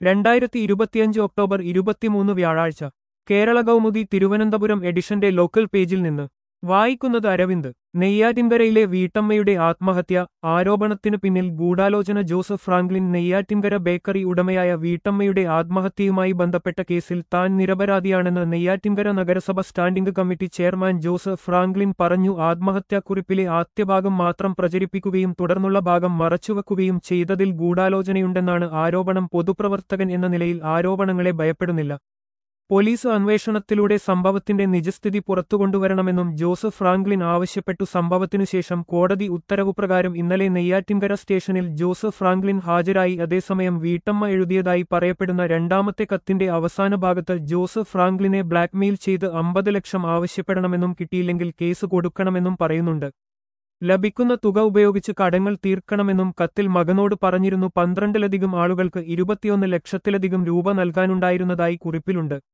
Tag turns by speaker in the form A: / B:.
A: രണ്ടായിരത്തി ഇരുപത്തിയഞ്ച് ഒക്ടോബർ ഇരുപത്തിമൂന്ന് വ്യാഴാഴ്ച കേരള കൗമുദി തിരുവനന്തപുരം എഡിഷന്റെ ലോക്കൽ പേജിൽ നിന്ന് വായിക്കുന്നത് അരവിന്ദ് നെയ്യാറ്റിൻകരയിലെ വീട്ടമ്മയുടെ ആത്മഹത്യ ആരോപണത്തിനു പിന്നിൽ ഗൂഢാലോചന ജോസഫ് ഫ്രാങ്ക്ലിൻ നെയ്യാറ്റിൻകര ബേക്കറി ഉടമയായ വീട്ടമ്മയുടെ ആത്മഹത്യയുമായി ബന്ധപ്പെട്ട കേസിൽ താൻ നിരപരാധിയാണെന്ന് നെയ്യാറ്റിൻകര നഗരസഭ standing committee chairman Joseph Franklin പറഞ്ഞു ആത്മഹത്യാക്കുറിപ്പിലെ ആദ്യഭാഗം മാത്രം പ്രചരിപ്പിക്കുകയും തുടർന്നുള്ള ഭാഗം മറച്ചുവെക്കുകയും ചെയ്തതിൽ ഗൂഢാലോചനയുണ്ടെന്നാണ് ആരോപണം പൊതുപ്രവർത്തകൻ എന്ന നിലയിൽ ആരോപണങ്ങളെ ഭയപ്പെടുന്നില്ല പോലീസ് അന്വേഷണത്തിലൂടെ സംഭവത്തിന്റെ നിജസ്ഥിതി പുറത്തുകൊണ്ടുവരണമെന്നും ജോസഫ് ഫ്രാങ്ക്ലിൻ ആവശ്യപ്പെട്ടു സംഭവത്തിനുശേഷം കോടതി ഉത്തരവുപ്രകാരം ഇന്നലെ നെയ്യാറ്റിൻകര സ്റ്റേഷനിൽ ജോസഫ് ഫ്രാങ്ക്ലിൻ ഹാജരായി അതേസമയം വീട്ടമ്മ എഴുതിയതായി പറയപ്പെടുന്ന രണ്ടാമത്തെ കത്തിന്റെ അവസാന ഭാഗത്ത് ജോസഫ് ഫ്രാങ്ക്ലിനെ ബ്ലാക്ക്മെയിൽ ചെയ്ത് അമ്പത് ലക്ഷം ആവശ്യപ്പെടണമെന്നും കിട്ടിയില്ലെങ്കിൽ കേസ് കൊടുക്കണമെന്നും പറയുന്നുണ്ട് ലഭിക്കുന്ന തുക ഉപയോഗിച്ച് കടങ്ങൾ തീർക്കണമെന്നും കത്തിൽ മകനോട് പറഞ്ഞിരുന്നു പന്ത്രണ്ടിലധികം ആളുകൾക്ക് ഇരുപത്തിയൊന്ന് ലക്ഷത്തിലധികം രൂപ നൽകാനുണ്ടായിരുന്നതായി കുറിപ്പിലുണ്ട്